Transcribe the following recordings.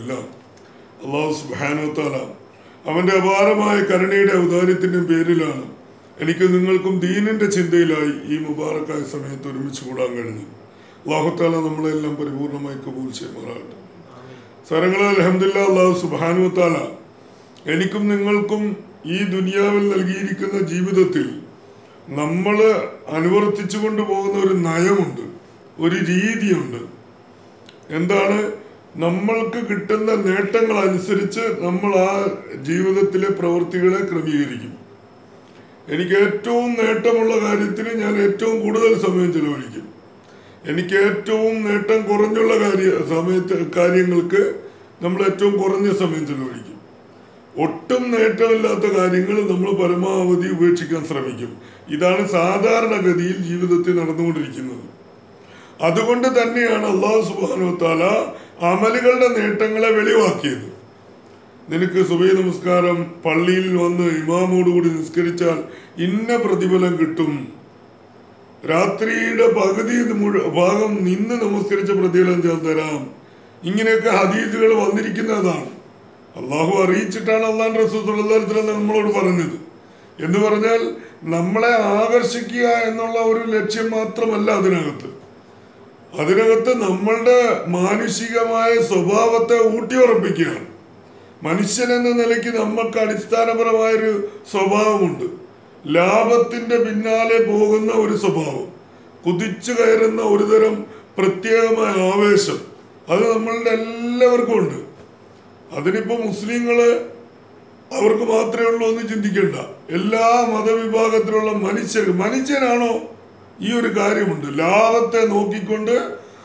എല്ലാം അള്ളാഹു സുബാനോത്താല അവന്റെ അപാരമായ കരുണയുടെ ഔദാര്യത്തിൻ്റെയും പേരിലാണ് എനിക്ക് നിങ്ങൾക്കും ദീനിന്റെ ചിന്തയിലായി ഈ മുബാറക്കായ സമയത്ത് ഒരുമിച്ച് കൂടാൻ കഴിഞ്ഞു അള്ളാഹുത്താല നമ്മളെല്ലാം പരിപൂർണമായി കബൂൽ ചെയ്യുമാറാകട്ടെ സരങ്ങളെ അലഹമില്ല അള്ളാഹു സുബാനുത്താല എനിക്കും നിങ്ങൾക്കും ഈ ദുനിയാവിൽ നൽകിയിരിക്കുന്ന ജീവിതത്തിൽ നമ്മൾ അനുവർത്തിച്ചു കൊണ്ടുപോകുന്ന ഒരു നയമുണ്ട് ഒരു രീതിയുണ്ട് എന്താണ് നമ്മൾക്ക് കിട്ടുന്ന നേട്ടങ്ങൾ അനുസരിച്ച് നമ്മൾ ആ ജീവിതത്തിലെ പ്രവൃത്തികളെ ക്രമീകരിക്കും എനിക്ക് ഏറ്റവും നേട്ടമുള്ള കാര്യത്തിന് ഞാൻ ഏറ്റവും കൂടുതൽ സമയം ചെലവഴിക്കും എനിക്ക് ഏറ്റവും നേട്ടം കുറഞ്ഞുള്ള കാര്യ സമയത്ത് കാര്യങ്ങൾക്ക് നമ്മൾ ഏറ്റവും കുറഞ്ഞ സമയം ചെലവഴിക്കും ഒട്ടും നേട്ടമില്ലാത്ത കാര്യങ്ങൾ നമ്മൾ പരമാവധി ഉപേക്ഷിക്കാൻ ശ്രമിക്കും ഇതാണ് സാധാരണഗതിയിൽ ജീവിതത്തിൽ നടന്നുകൊണ്ടിരിക്കുന്നത് അതുകൊണ്ട് തന്നെയാണ് അള്ളാഹു സുബാനുത്താല അമലുകളുടെ നേട്ടങ്ങളെ വെളിവാക്കിയത് നിനക്ക് സുബൈ നമസ്കാരം പള്ളിയിൽ വന്ന് ഇമാമോടുകൂടി നിസ്കരിച്ചാൽ ഇന്ന പ്രതിഫലം കിട്ടും രാത്രിയുടെ പകുതി മുഴു- ഭാഗം നിന്ന് നമസ്കരിച്ച പ്രതിഫലം ഞാൻ തരാം ഇങ്ങനെയൊക്കെ ഹദീസുകൾ വന്നിരിക്കുന്നതാണ് അള്ളാഹു അറിയിച്ചിട്ടാണ് അള്ളാഹ് റസൂൽ നമ്മളോട് പറഞ്ഞത് എന്ന് പറഞ്ഞാൽ നമ്മളെ ആകർഷിക്കുക എന്നുള്ള ഒരു ലക്ഷ്യം മാത്രമല്ല അതിനകത്ത് അതിനകത്ത് നമ്മളുടെ മാനുഷികമായ സ്വഭാവത്തെ ഊട്ടിയുറപ്പിക്കുകയാണ് മനുഷ്യൻ എന്ന നിലയ്ക്ക് നമ്മൾക്ക് അടിസ്ഥാനപരമായൊരു സ്വഭാവമുണ്ട് ലാഭത്തിന്റെ പിന്നാലെ പോകുന്ന ഒരു സ്വഭാവം കുതിച്ചു കയറുന്ന ഒരു തരം പ്രത്യേകമായ ആവേശം അത് നമ്മളുടെ എല്ലാവർക്കും ഉണ്ട് അതിനിപ്പോ മുസ്ലിങ്ങള് അവർക്ക് മാത്രമേ ഉള്ളൂ എന്ന് ചിന്തിക്കണ്ട എല്ലാ മതവിഭാഗത്തിലുള്ള മനുഷ്യർ മനുഷ്യനാണോ ഈ ഒരു കാര്യമുണ്ട് ലാഭത്തെ നോക്കിക്കൊണ്ട്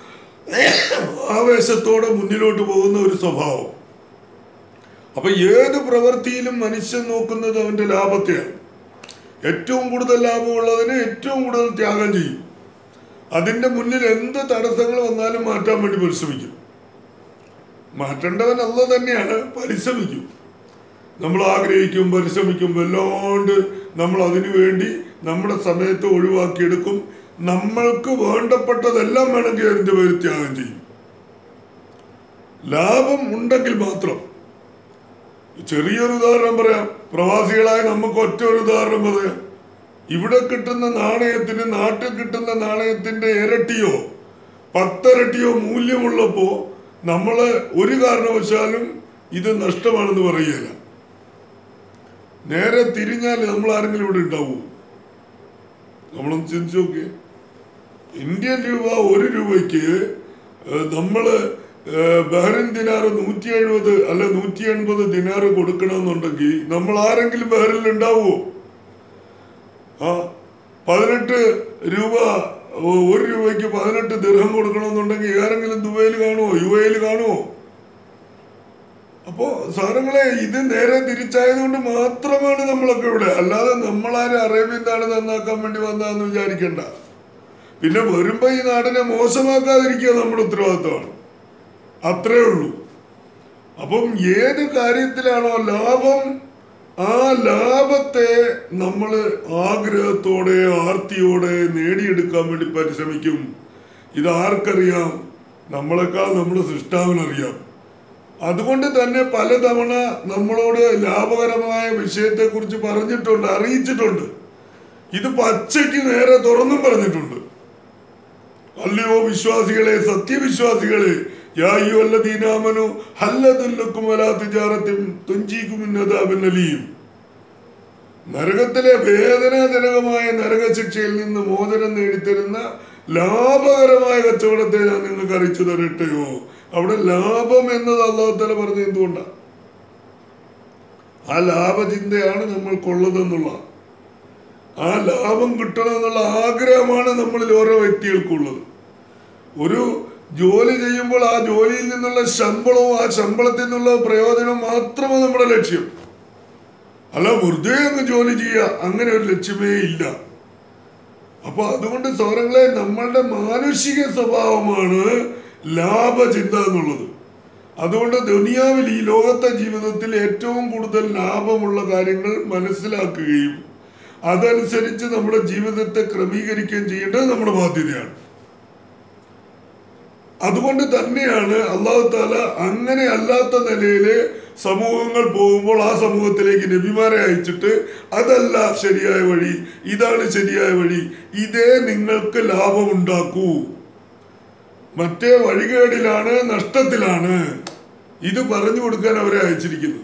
ആവേശത്തോടെ മുന്നിലോട്ട് പോകുന്ന ഒരു സ്വഭാവം അപ്പൊ ഏത് പ്രവൃത്തിയിലും മനുഷ്യൻ നോക്കുന്നത് അവന്റെ ലാഭത്തെയാണ് ഏറ്റവും കൂടുതൽ ലാഭമുള്ളതിന് ഏറ്റവും കൂടുതൽ ത്യാഗം ചെയ്യും അതിന്റെ മുന്നിൽ എന്ത് തടസ്സങ്ങൾ വന്നാലും മാറ്റാൻ വേണ്ടി പരിശ്രമിക്കും മാറ്റേണ്ടവൻ അല്ല തന്നെയാണ് പരിശ്രമിക്കും നമ്മൾ ആഗ്രഹിക്കും പരിശ്രമിക്കും വല്ലാണ്ട് നമ്മൾ അതിനു വേണ്ടി നമ്മുടെ സമയത്ത് ഒഴിവാക്കിയെടുക്കും നമ്മൾക്ക് വേണ്ടപ്പെട്ടതെല്ലാം വേണമെങ്കിൽ അതിന്റെ പേര് ത്യാഗം ചെയ്യും ലാഭം ഉണ്ടെങ്കിൽ മാത്രം ചെറിയൊരു ഉദാഹരണം പറയാം പ്രവാസികളായ നമുക്ക് ഒറ്റ ഒരു ഉദാഹരണം പറയാം ഇവിടെ കിട്ടുന്ന നാണയത്തിന് നാട്ടിൽ കിട്ടുന്ന നാണയത്തിന്റെ ഇരട്ടിയോ പത്തരട്ടിയോ മൂല്യമുള്ളപ്പോ നമ്മള് ഒരു കാരണവശാലും ഇത് നഷ്ടമാണെന്ന് പറയുകയില്ല നേരെ തിരിഞ്ഞാൽ നമ്മൾ ആരെങ്കിലും ഇവിടെ ഉണ്ടാവൂ നമ്മളൊന്ന് ചിന്തിച്ചു നോക്കിയേ ഇന്ത്യൻ രൂപ ഒരു രൂപയ്ക്ക് ഏഹ്, നമ്മള് ഏഹ്, ബഹ്റിൻ ദിനാർ നൂറ്റി എഴുപത് അല്ല നൂറ്റി എൺപത് ദിനാർ കൊടുക്കണമെന്നുണ്ടെങ്കിൽ നമ്മൾ ആരെങ്കിലും ബഹ്റിനിൽ ഉണ്ടാവുമോ ആ പതിനെട്ട് രൂപ ഒ- ഒരു രൂപയ്ക്ക് പതിനെട്ട് ദിർഹം കൊടുക്കണമെന്നുണ്ടെങ്കിൽ ആരെങ്കിലും ദുബൈയിൽ കാണുമോ യു എയിൽ കാണുമോ അപ്പോ സാധനങ്ങളെ ഇത് നേരെ തിരിച്ചായതുകൊണ്ട് മാത്രമാണ് നമ്മളൊക്കെ ഇവിടെ അല്ലാതെ നമ്മളാരും അറേബ്യൻ നാട് നന്നാക്കാൻ വേണ്ടി വന്നതെന്ന് വിചാരിക്കണ്ട പിന്നെ വരുമ്പോ ഈ നാടിനെ മോശമാക്കാതിരിക്കുക നമ്മുടെ ഉത്തരവാദിത്തമാണ് അത്രേ ഉള്ളൂ അപ്പം ഏത് കാര്യത്തിലാണോ ലാഭം ആ ലാഭത്തെ നമ്മൾ ആഗ്രഹത്തോടെ ആർത്തിയോടെ നേടിയെടുക്കാൻ വേണ്ടി പരിശ്രമിക്കും ഇത് ആർക്കറിയാം നമ്മളെക്കാൾ നമ്മുടെ സൃഷ്ടാവിനറിയാം അതുകൊണ്ട് തന്നെ പലതവണ നമ്മളോട് ലാഭകരമായ വിഷയത്തെക്കുറിച്ച് പറഞ്ഞിട്ടുണ്ട് അറിയിച്ചിട്ടുണ്ട് ഇത് പച്ചയ്ക്ക് നേരെ തുറന്നും പറഞ്ഞിട്ടുണ്ട് അല്ലയോ വിശ്വാസികളെ സത്യവിശ്വാസികളെ യാ അയ്യുഹല്ലദീനാമനു ഹല്ലദുല്ലക്കും വലാ തിജാറത്തിൻ തുഞ്ചീക്കും മിന്നദാബിൻ അലീം നരകത്തിലെ വേദനാജനകമായ നരകശിക്ഷയിൽ നിന്ന് മോചനം നേടിത്തരുന്ന ലാഭകരമായ കച്ചവടത്തെ ഞാൻ നിങ്ങൾക്ക് അറിയിച്ചു തരട്ടെയോ അവിടെ ലാഭം എന്നത് അള്ളാഹുത്തല പറഞ്ഞ എന്തുകൊണ്ടാണ് ആ ലാഭചിന്തയാണ് നമ്മൾക്കുള്ളതെന്നുള്ള ആ ലാഭം കിട്ടണമെന്നുള്ള ആഗ്രഹമാണ് നമ്മളിൽ ഓരോ വ്യക്തികൾക്കുള്ളത് ഒരു ജോലി ചെയ്യുമ്പോൾ ആ ജോലിയിൽ നിന്നുള്ള ശമ്പളവും ആ ശമ്പളത്തിൽ നിന്നുള്ള പ്രയോജനവും മാത്രമാണ് നമ്മുടെ ലക്ഷ്യം അല്ല വെറുതെ അങ്ങ് ജോലി ചെയ്യുക അങ്ങനെ ഒരു ലക്ഷ്യമേ ഇല്ല അപ്പൊ അതുകൊണ്ട് സൗരങ്ങളെ നമ്മളുടെ മാനുഷിക സ്വഭാവമാണ് ലാഭചിന്ത എന്നുള്ളത് അതുകൊണ്ട് ദുനിയാവിൽ ഈ ലോകത്തെ ജീവിതത്തിൽ ഏറ്റവും കൂടുതൽ ലാഭമുള്ള കാര്യങ്ങൾ മനസ്സിലാക്കുകയും അതനുസരിച്ച് നമ്മുടെ ജീവിതത്തെ ക്രമീകരിക്കുകയും ചെയ്യേണ്ടത് നമ്മുടെ ബാധ്യതയാണ് അതുകൊണ്ട് തന്നെയാണ് അള്ളാഹു താല അങ്ങനെ അല്ലാത്ത നിലയില് സമൂഹങ്ങൾ പോകുമ്പോൾ ആ സമൂഹത്തിലേക്ക് നബിമാരെ അയച്ചിട്ട് അതല്ല ശരിയായ വഴി ഇതാണ് ശരിയായ വഴി ഇതേ നിങ്ങൾക്ക് ലാഭമുണ്ടാക്കൂ മറ്റേ വഴികേടിലാണ് നഷ്ടത്തിലാണ് ഇത് പറഞ്ഞു കൊടുക്കാൻ അവരെ അയച്ചിരിക്കുന്നത്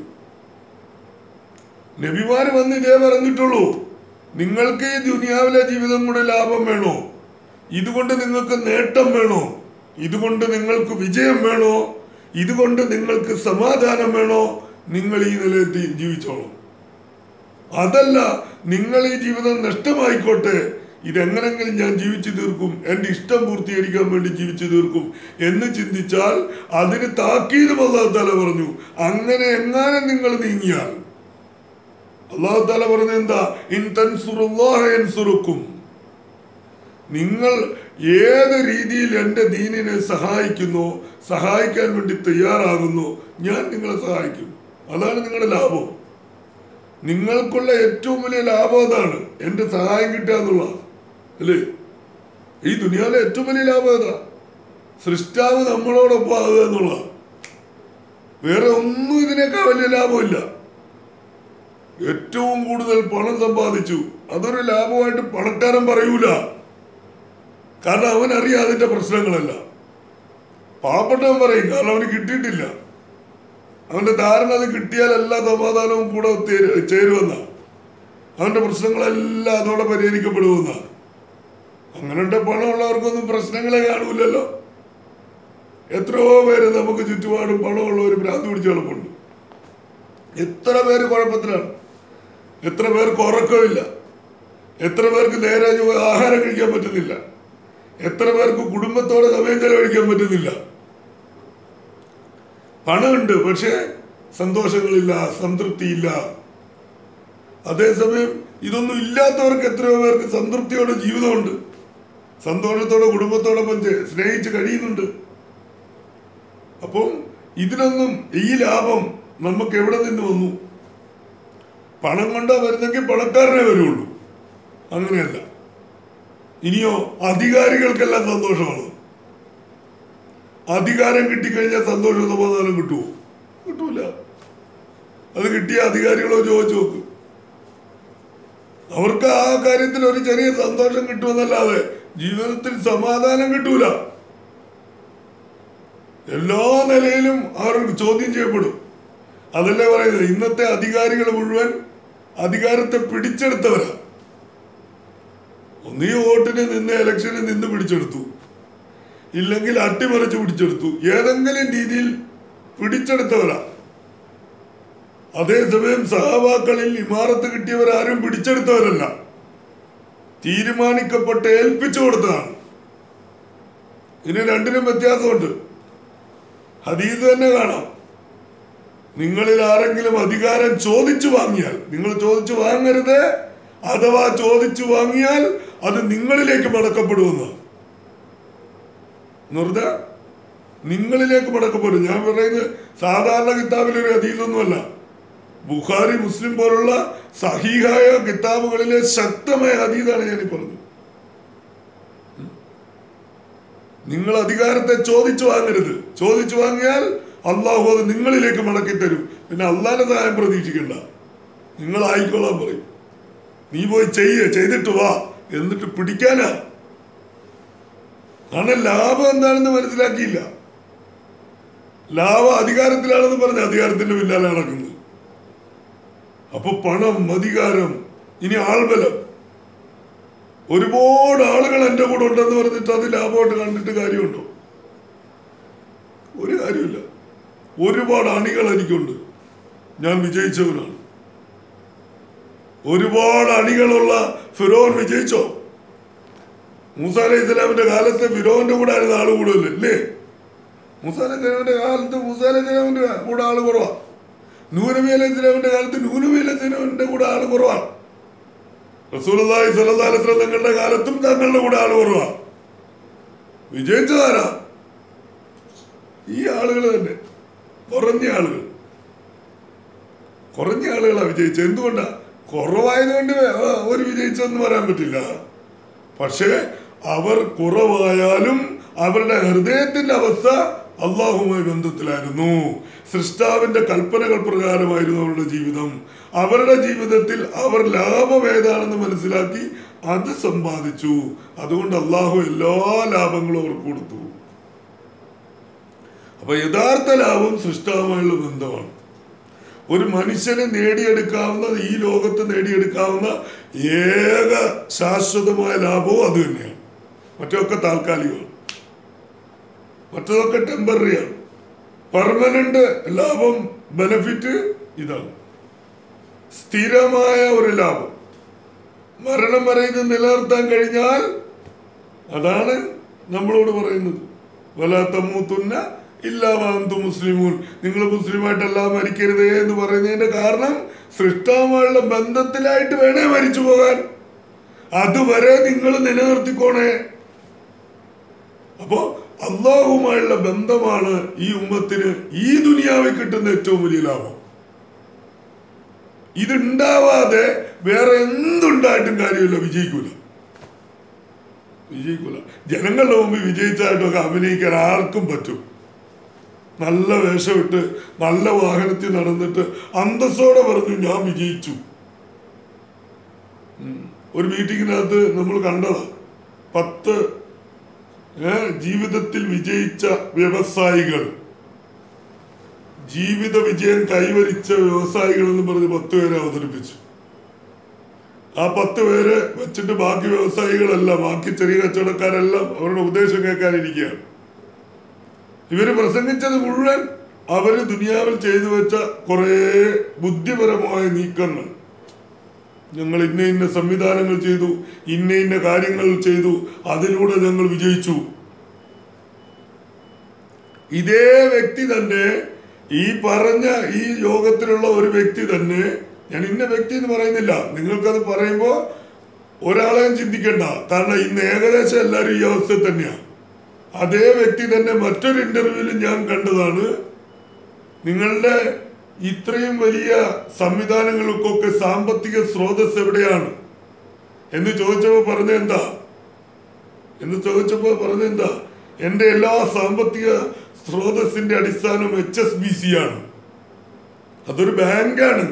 നബിമാര് വന്ന് ഇതേ പറഞ്ഞിട്ടുള്ളൂ നിങ്ങൾക്ക് ഈ ദുനിയാവിലെ ജീവിതം കൂടെ ലാഭം വേണോ ഇതുകൊണ്ട് നിങ്ങൾക്ക് നേട്ടം വേണോ ഇതുകൊണ്ട് നിങ്ങൾക്ക് വിജയം വേണോ ഇതുകൊണ്ട് നിങ്ങൾക്ക് സമാധാനം വേണോ നിങ്ങൾ ഈ നിലയിൽ തി- ജീവിച്ചോളൂ അതല്ല നിങ്ങൾ ഈ ജീവിതം നഷ്ടമായിക്കോട്ടെ ഇതെങ്ങനെങ്കിലും ഞാൻ ജീവിച്ചു തീർക്കും എൻ്റെ ഇഷ്ടം പൂർത്തീകരിക്കാൻ വേണ്ടി ജീവിച്ചു തീർക്കും എന്ന് ചിന്തിച്ചാൽ അതിന് താക്കീതും അള്ളാഹു താല പറഞ്ഞു അങ്ങനെ എങ്ങാനും നിങ്ങൾ നീങ്ങിയാൽ അള്ളാഹു താല പറഞ്ഞ എന്താ ഇൻ തൻസുറുല്ലാഹ യൻസുറുക്കും നിങ്ങൾ ഏത് രീതിയിൽ എൻ്റെ ദീനിനെ സഹായിക്കുന്നോ സഹായിക്കാൻ വേണ്ടി തയ്യാറാകുന്നു ഞാൻ നിങ്ങളെ സഹായിക്കും അതാണ് നിങ്ങളുടെ ലാഭം നിങ്ങൾക്കുള്ള ഏറ്റവും വലിയ ലാഭം അതാണ് എൻ്റെ സഹായം കിട്ടുക എന്നുള്ള അല്ലേ ഈ ദുനിയാവിലെ ഏറ്റവും വലിയ ലാഭം അതാ സൃഷ്ടാവ് നമ്മളോടൊപ്പം ആകുക എന്നുള്ള വേറെ ഒന്നും ഇതിനേക്കാൾ വലിയ ലാഭമില്ല ഏറ്റവും കൂടുതൽ പണം സമ്പാദിച്ചു അതൊരു ലാഭമായിട്ട് പണക്കാരൻ പറയൂല കാരണം അവൻ അറിയാം അതിന്റെ പ്രശ്നങ്ങളല്ല പാവപ്പെട്ടവൻ പറയും കാരണം അവന് കിട്ടിയിട്ടില്ല അവന്റെ ധാരണ അത് കിട്ടിയാൽ എല്ലാ സമാധാനവും കൂടെ തേര്- ചേരുമെന്ന അവന്റെ പ്രശ്നങ്ങളെല്ലാം അതോടെ പരിഹരിക്കപ്പെടുമെന്ന അങ്ങനെയുണ്ട് പണമുള്ളവർക്കൊന്നും പ്രശ്നങ്ങളെ കാണൂലല്ലോ എത്രയോ പേര് നമുക്ക് ചുറ്റുപാടും പണമുള്ളവർ ഭ്രാന്ത് പിടിച്ച് കിടപ്പുണ്ട് എത്ര പേര് കുഴപ്പത്തിലാണ് എത്ര പേർക്ക് ഉറക്കമില്ല എത്ര പേർക്ക് നേരെ ചൊവ്വെ ആഹാരം കഴിക്കാൻ പറ്റുന്നില്ല എത്ര പേർക്ക് കുടുംബത്തോടെ സമയം ചെലവഴിക്കാൻ പറ്റുന്നില്ല പണമുണ്ട് പക്ഷേ സന്തോഷങ്ങളില്ല സംതൃപ്തിയില്ല അതേസമയം ഇതൊന്നും ഇല്ലാത്തവർക്ക് എത്രയോ പേർക്ക് സംതൃപ്തിയോടെ ജീവിതമുണ്ട് സന്തോഷത്തോടെ കുടുംബത്തോടൊപ്പം ചെ- സ്നേഹിച്ച് കഴിയുന്നുണ്ട് അപ്പം ഇതിനൊന്നും ഈ ലാഭം നമുക്ക് എവിടെ നിന്ന് വന്നു പണം കൊണ്ടാ വരുന്നെങ്കിൽ പണക്കാരനെ വരുള്ളൂ അങ്ങനെയല്ല ഇനിയോ അധികാരികൾക്കെല്ലാം സന്തോഷമാണ് അധികാരം കിട്ടിക്കഴിഞ്ഞാൽ സന്തോഷ സമാധാനം കിട്ടുമോ കിട്ടൂല അത് കിട്ടിയ അധികാരികളോ ചോദിച്ചു നോക്ക് അവർക്ക് ആ കാര്യത്തിൽ ഒരു ചെറിയ സന്തോഷം കിട്ടുമെന്നല്ലാതെ ജീവിതത്തിൽ സമാധാനം കിട്ടൂല എല്ലാ നിലയിലും അവർ ചോദ്യം ചെയ്യപ്പെടും അതല്ലേ പറയുന്നത് ഇന്നത്തെ അധികാരികൾ മുഴുവൻ അധികാരത്തെ പിടിച്ചെടുത്തവരാ ഒന്നീ വോട്ടിന് നിന്ന് ഇലക്ഷന് നിന്ന് പിടിച്ചെടുത്തു ഇല്ലെങ്കിൽ അട്ടിമറിച്ച് പിടിച്ചെടുത്തു ഏതെങ്കിലും രീതിയിൽ പിടിച്ചെടുത്തവരാ അതേസമയം സഹവാക്കളിൽ ഇമാറത്ത് കിട്ടിയവരാരും പിടിച്ചെടുത്തവരല്ല തീരുമാനിക്കപ്പെട്ട് ഏൽപ്പിച്ചു കൊടുത്തതാണ് ഇതിന് രണ്ടിനും വ്യത്യാസമുണ്ട് ഹദീസ് തന്നെ കാണാം നിങ്ങളിൽ ആരെങ്കിലും അധികാരം ചോദിച്ചു വാങ്ങിയാൽ നിങ്ങൾ ചോദിച്ചു വാങ്ങരുത് അഥവാ ചോദിച്ചു വാങ്ങിയാൽ അത് നിങ്ങളിലേക്ക് മടക്കപ്പെടുമെന്ന് നിർദ്ദ നിങ്ങളിലേക്ക് മടക്കപ്പെടും ഞാൻ പറയുന്നത് സാധാരണ കിതാബിലൊരു ഹദീസൊന്നുമല്ല ബുഖാരി മുസ്ലിം പോലുള്ള സഹീഹായ കിതാബുകളിലെ ശക്തമായ ഹദീസാണ് ഞാൻ ഈ പറഞ്ഞത് നിങ്ങൾ അധികാരത്തെ ചോദിച്ചു വാങ്ങരുത് ചോദിച്ചു വാങ്ങിയാൽ അള്ളാഹു അത് നിങ്ങളിലേക്ക് മടക്കി തരും പിന്നെ അള്ളാഹിന്റെ സഹായം പ്രതീക്ഷിക്കണ്ട നിങ്ങൾ ആയിക്കോളാൻ പറയും നീ പോയി ചെയ്യ ചെയ്തിട്ട് വാ എന്നിട്ട് പിടിക്കാനാ കാരണം ലാഭം എന്താണെന്ന് മനസ്സിലാക്കിയില്ല ലാഭം അധികാരത്തിലാണെന്ന് പറഞ്ഞ് അധികാരത്തിന്റെ പിന്നാലെ നടക്കുന്നത് അപ്പൊ പണം അധികാരം ഇനി ആൾബലം ഒരുപാട് ആളുകൾ എൻ്റെ കൂടെ ഉണ്ടെന്ന് പറഞ്ഞിട്ട് അത് ലാഭമായിട്ട് കണ്ടിട്ട് കാര്യമുണ്ടോ ഒരു കാര്യമില്ല ഒരുപാട് അണികൾ എനിക്കുണ്ട് ഞാൻ വിജയിച്ചവനാണ് ഒരുപാട് അണികളുള്ള ഫിറോൻ വിജയിച്ചോ മൂസ അലൈഹി ഇസ്ലാമിന്റെ കാലത്ത് ഫിറോന്റെ കൂടെ ആയിരുന്നു ആള് കൂടുതൽ അല്ലേ മൂസ അലൈഹി ഇസ്ലാമിന്റെ കാലത്ത് മൂസ അലൈഹി ഇസ്ലാമിന്റെ കൂടെ ആള് കുറവാ നൂനബി അലൈഹി ഇസ്ലാമിന്റെ കാലത്ത് നൂനബി അലൈഹി ഇസ്ലാമിന്റെ കൂടെ ആള് കുറവാണ് റസൂലുള്ളാഹി സ്വല്ലല്ലാഹു അലൈഹി വസല്ലം തങ്ങളുടെ കാലത്തും തങ്ങളുടെ കൂടെ ആള് കുറവാ വിജയിച്ചതാരാ ഈ ആളുകൾ തന്നെ കുറഞ്ഞ ആളുകൾ കുറഞ്ഞ ആളുകളാ വിജയിച്ചത് എന്തുകൊണ്ടാ കുറവായതുകൊണ്ട് അവർ വിജയിച്ചെന്ന് പറയാൻ പറ്റില്ല പക്ഷേ അവർ കുറവായാലും അവരുടെ ഹൃദയത്തിന്റെ അവസ്ഥ അള്ളാഹുമായി ബന്ധത്തിലായിരുന്നു സൃഷ്ടാവിന്റെ കൽപ്പനകൾ പ്രകാരമായിരുന്നു അവരുടെ ജീവിതം അവരുടെ ജീവിതത്തിൽ അവർ ലാഭം ഏതാണെന്ന് മനസ്സിലാക്കി അത് സമ്പാദിച്ചു അതുകൊണ്ട് അള്ളാഹു എല്ലാ ലാഭങ്ങളും അവർക്ക് കൊടുത്തു അപ്പൊ യഥാർത്ഥ ലാഭം സൃഷ്ടാവുമായുള്ള ബന്ധമാണ് ഒരു മനുഷ്യന് നേടിയെടുക്കാവുന്ന ഈ ലോകത്ത് നേടിയെടുക്കാവുന്ന ഏക ശാശ്വതമായ ലാഭവും അത് തന്നെയാണ് മറ്റൊക്കെ താൽക്കാലികമാണ് മറ്റതൊക്കെ ടെമ്പററിയാണ് പെർമനന്റ് ലാഭം ബെനഫിറ്റ് ഇതാണ് സ്ഥിരമായ ഒരു ലാഭം മരണം വരെ ഇത് നിലനിർത്താൻ കഴിഞ്ഞാൽ അതാണ് നമ്മളോട് പറയുന്നത് വലാത്തമ്മൂത്തുന്ന ഇല്ലാവാന്തു മുസ്ലിമൂൻ നിങ്ങൾ മുസ്ലിമായിട്ടല്ല മരിക്കരുതേ എന്ന് പറയുന്നതിന്റെ കാരണം സൃഷ്ടാവുമായുള്ള ബന്ധത്തിലായിട്ട് വേണേ മരിച്ചു പോകാൻ അതുവരെ നിങ്ങൾ നിലനിർത്തിക്കോണേ അപ്പോ അള്ളാഹുമായുള്ള ബന്ധമാണ് ഈ ഉമ്മത്തിന് ഈ ദുനിയാവിൽ കിട്ടുന്ന ഏറ്റവും വലിയ ലാഭം ഇതുണ്ടാവാതെ വേറെ എന്തുണ്ടായിട്ടും കാര്യമില്ല വിജയിക്കൂല വിജയിക്കൂല ജനങ്ങളുടെ മുമ്പിൽ വിജയിച്ചായിട്ടൊക്കെ അഭിനയിക്കാൻ ആർക്കും പറ്റും നല്ല വേഷമിട്ട് നല്ല വാഹനത്തിൽ നടന്നിട്ട് അന്തസ്സോടെ പറഞ്ഞു ഞാൻ വിജയിച്ചു ഉം. ഒരു മീറ്റിങ്ങിനകത്ത് നമ്മൾ കണ്ടതാ പത്ത് ഏ, ജീവിതത്തിൽ വിജയിച്ച വ്യവസായികൾ ജീവിത വിജയം കൈവരിച്ച വ്യവസായികൾ എന്ന് പറഞ്ഞ് പത്ത് പേരെ അവതരിപ്പിച്ചു ആ പത്ത് പേര് വെച്ചിട്ട് ബാക്കി വ്യവസായികളെല്ലാം ബാക്കി ചെറിയ കച്ചവടക്കാരെല്ലാം അവരുടെ ഉപദേശം കേൾക്കാനിരിക്കുകയാണ് ഇവര് പ്രസംഗിച്ചത് മുഴുവൻ അവര് ദുനിയാവിൽ ചെയ്തു വെച്ച കുറേ ബുദ്ധിപരമായ നീക്കങ്ങൾ ഞങ്ങൾ ഇന്ന ഇന്ന സംവിധാനങ്ങൾ ചെയ്തു ഇന്ന ഇന്ന കാര്യങ്ങൾ ചെയ്തു അതിലൂടെ ഞങ്ങൾ വിജയിച്ചു ഇതേ വ്യക്തി തന്നെ ഈ പറഞ്ഞ ഈ യോഗത്തിലുള്ള ഒരു വ്യക്തി തന്നെ ഞാൻ ഇന്ന വ്യക്തി എന്ന് പറയുന്നില്ല നിങ്ങൾക്കത് പറയുമ്പോൾ ഒരാളെയും ചിന്തിക്കണ്ട കാരണം ഇന്ന് ഏകദേശം എല്ലാവരും ഈ അവസ്ഥയിൽ തന്നെയാണ് അതേ വ്യക്തി തന്നെ മറ്റൊരു ഇന്റർവ്യൂവിൽ ഞാൻ കണ്ടതാണ് നിങ്ങളുടെ ഇത്രയും വലിയ സംവിധാനങ്ങൾക്കൊക്കെ സാമ്പത്തിക സ്രോതസ് എവിടെയാണ് എന്ന് ചോദിച്ചപ്പോൾ പറഞ്ഞ എന്താ എന്ന് ചോദിച്ചപ്പോൾ പറഞ്ഞ എന്താ എൻ്റെ എല്ലാ സാമ്പത്തിക സ്രോതസ്സിന്റെ അടിസ്ഥാനം എച്ച് എസ് ബി സി ആണ് അതൊരു ബാങ്കാണ്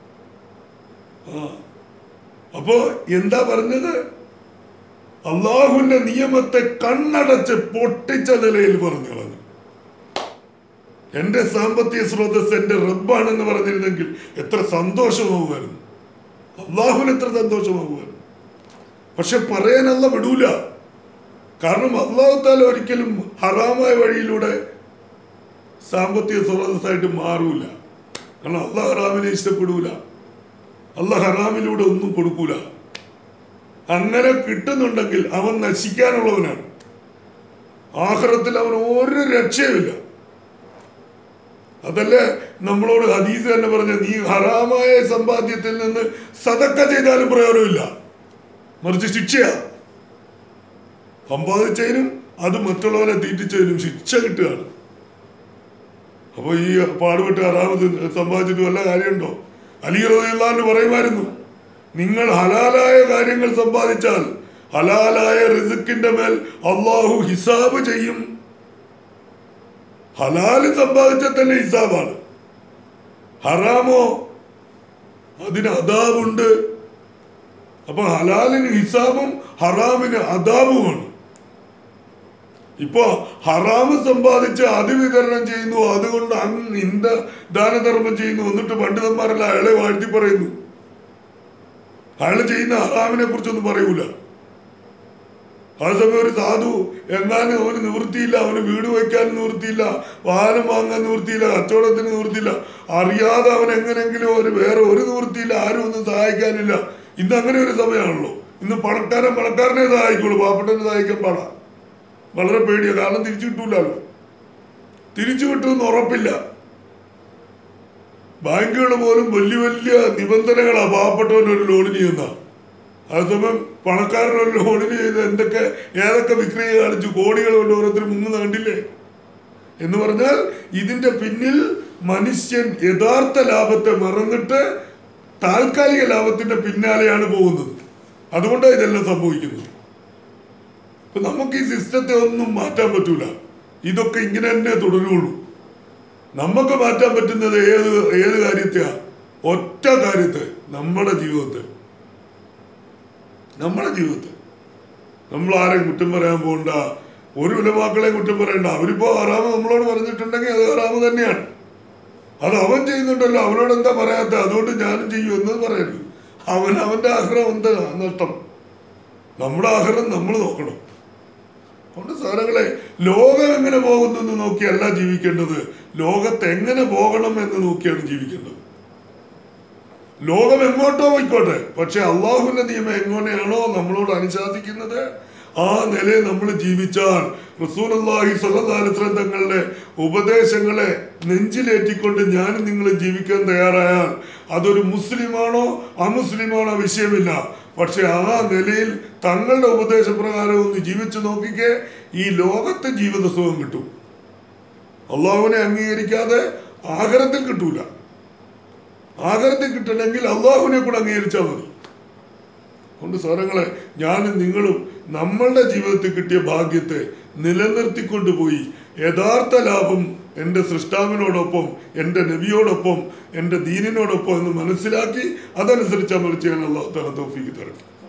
ആ അപ്പോ എന്താ പറഞ്ഞത് അള്ളാഹുവിന്റെ നിയമത്തെ കണ്ണടച്ച് പൊട്ടിച്ച നിലയിൽ പറഞ്ഞു കളഞ്ഞു എന്റെ സാമ്പത്തിക സ്രോതസ് എന്റെ റബ്ബാണെന്ന് പറഞ്ഞിരുന്നെങ്കിൽ എത്ര സന്തോഷമാകുമായിരുന്നു അള്ളാഹുവിന് എത്ര സന്തോഷമാകുമായിരുന്നു പക്ഷെ പറയാനല്ല വിടൂല കാരണം അള്ളാഹു താല ഒരിക്കലും ഹറാമായ വഴിയിലൂടെ സാമ്പത്തിക സ്രോതസ്സായിട്ട് മാറൂല കാരണം അള്ളാഹ് ഹറാമിനെ ഇഷ്ടപ്പെടൂല അള്ളാഹ് ഹറാമിലൂടെ ഒന്നും കൊടുക്കൂല അങ്ങനെ കിട്ടുന്നുണ്ടെങ്കിൽ അവൻ നശിക്കാനുള്ളവനാണ് ആഹ്റത്തിൽ അവൻ ഒരു രക്ഷയുമില്ല അതല്ലേ നമ്മളോട് ഹദീസ് തന്നെ പറഞ്ഞ നീ ഹറാമായ സമ്പാദ്യത്തിൽ നിന്ന് സതക്ക ചെയ്താലും പ്രയോജനമില്ല മറിച്ച് ശിക്ഷയാ സമ്പാദിച്ചതിനും അത് മറ്റുള്ളവരെ തീറ്റിച്ചതിനും ശിക്ഷ കിട്ടുകയാണ് അപ്പൊ ഈ പാടുപെട്ട് ഹറാമത് സമ്പാദിച്ചിട്ട് വല്ല കാര്യമുണ്ടോ അലി റളിയല്ലാഹു പറയുമായിരുന്നു നിങ്ങൾ ഹലാലായ കാര്യങ്ങൾ സമ്പാദിച്ചാൽ ഹലാലായ റിസുക്കിന്റെ മേൽ അള്ളാഹു ഹിസാബ് ചെയ്യും ഹലാല് സമ്പാദിച്ചാൽ തന്നെ ഹിസാബാണ് ഹറാമോ അതിന് അതാബുണ്ട് അപ്പൊ ഹലാലിന് ഹിസാബും ഹറാമിന് അതാബുമാണ് ഇപ്പോ ഹറാമ് സമ്പാദിച്ച് അത് വിതരണം ചെയ്യുന്നു അതുകൊണ്ട് അങ്ങ് ഇന്ത ദാനധർമ്മം ചെയ്യുന്നു എന്നിട്ട് പണ്ഡിതന്മാരെല്ലാം അയാളെ വാഴ്ത്തി പറയുന്നു അയാൾ ചെയ്യുന്ന ഹറാമിനെ കുറിച്ചൊന്നും പറയൂല അതേസമയം ഒരു സാധു എങ്ങാനും അവന് നിവൃത്തിയില്ല അവന് വീട് വയ്ക്കാൻ നിവൃത്തിയില്ല വാഹനം വാങ്ങാൻ നിവൃത്തിയില്ല കച്ചവടത്തിന് നിവൃത്തിയില്ല അറിയാതെ അവൻ എങ്ങനെങ്കിലും ഒരു വേറെ ഒരു നിവൃത്തിയില്ല ആരും ഒന്നും സഹായിക്കാനില്ല ഇന്ന് അങ്ങനെ ഒരു സമയമാണല്ലോ ഇന്ന് പണക്കാരൻ പണക്കാരനെ സഹായിക്കുള്ളൂ പാവപ്പെട്ടനെ സഹായിക്കാൻ പാടാ വളരെ പേടിയാണ് കാരണം തിരിച്ചു കിട്ടൂലല്ലോ തിരിച്ചു കിട്ടുമെന്ന് ഉറപ്പില്ല ബാങ്കുകൾ പോലും വലിയ വലിയ നിബന്ധനകളാ പാവപ്പെട്ടവന് ഒരു ലോണിന് ചെയ്യുന്ന അതേസമയം പണക്കാരനൊരു ലോണിന് ചെയ്ത് എന്തൊക്കെ ഏതൊക്കെ വിക്രിയ കാണിച്ചു കോടികൾ കൊണ്ട് ഓരോരുത്തർ മുങ്ങുന്ന കണ്ടില്ലേ എന്ന് പറഞ്ഞാൽ ഇതിന്റെ പിന്നിൽ മനുഷ്യൻ യഥാർത്ഥ ലാഭത്തെ മറന്നിട്ട് താൽക്കാലിക ലാഭത്തിന്റെ പിന്നാലെയാണ് പോകുന്നത് അതുകൊണ്ടാണ് ഇതെല്ലാം സംഭവിക്കുന്നത് അപ്പൊ നമുക്ക് ഈ സിസ്റ്റത്തെ ഒന്നും മാറ്റാൻ പറ്റൂല ഇതൊക്കെ ഇങ്ങനെ തന്നെ തുടരുള്ളൂ നമുക്ക് മാറ്റാൻ പറ്റുന്നത് ഏത് ഏത് കാര്യത്തെയാ ഒറ്റ കാര്യത്തെ നമ്മുടെ ജീവിതത്തെ നമ്മുടെ ജീവിതത്തെ നമ്മൾ ആരെയും കുറ്റം പറയാൻ പോകണ്ട ഒരു ഉലമാക്കളെ കുറ്റം പറയണ്ട അവരിപ്പോ ഹറാമ് നമ്മളോട് പറഞ്ഞിട്ടുണ്ടെങ്കിൽ അത് ഹറാമ് തന്നെയാണ് അത് അവൻ ചെയ്യുന്നുണ്ടല്ലോ അവനോട് എന്താ പറയാത്ത അതുകൊണ്ട് ഞാനും ചെയ്യും എന്ന് പറയരുത് അവൻ അവന്റെ ആഗ്രഹം എന്താ നഷ്ടം നമ്മുടെ ആഗ്രഹം നമ്മൾ നോക്കണം അതുകൊണ്ട് സാറങ്ങളെ ലോകം എങ്ങനെ പോകുന്നെന്ന് നോക്കിയല്ല ജീവിക്കേണ്ടത് ലോകത്ത് എങ്ങനെ പോകണം എന്ന് നോക്കിയാണ് ജീവിക്കേണ്ടത് ലോകം എങ്ങോട്ടോ പോയിക്കോട്ടെ പക്ഷെ അള്ളാഹുവിന്റെ നിയമം എങ്ങനെയാണോ നമ്മളോട് അനുശാസിക്കുന്നത് ആ നിലയിൽ നമ്മൾ ജീവിച്ചാൽ റസൂലി സ്വലതാലിസ്ലം തങ്ങളുടെ ഉപദേശങ്ങളെ നെഞ്ചിലേറ്റിക്കൊണ്ട് ഞാനും നിങ്ങൾ ജീവിക്കാൻ തയ്യാറായാൽ അതൊരു മുസ്ലിമാണോ അമുസ്ലിമാണോ വിഷയമില്ല പക്ഷെ ആ നിലയിൽ തങ്ങളുടെ ഉപദേശപ്രകാരം ഒന്ന് ജീവിച്ചു നോക്കിക്കേ ഈ ലോകത്തെ ജീവിത സുഖം കിട്ടും അള്ളാഹുവിനെ അംഗീകരിക്കാതെ ആഹാരത്തിൽ കിട്ടൂല ആഹാരത്തിൽ കിട്ടണമെങ്കിൽ അള്ളാഹുവിനെ കൂടെ അംഗീകരിച്ചാൽ മതി അതുകൊണ്ട് സാറങ്ങളെ ഞാനും നിങ്ങളും നമ്മളുടെ ജീവിതത്തിൽ കിട്ടിയ ഭാഗ്യത്തെ നിലനിർത്തിക്കൊണ്ട് പോയി യഥാർത്ഥ ലാഭം എൻ്റെ സൃഷ്ടാവിനോടൊപ്പം എൻ്റെ നബിയോടൊപ്പം എൻ്റെ ദീനിനോടൊപ്പം എന്ന് മനസ്സിലാക്കി അതനുസരിച്ച് അമൽ ചെയ്യാൻ അള്ളാഹു തല തോഫിക്ക് തരട്ടെ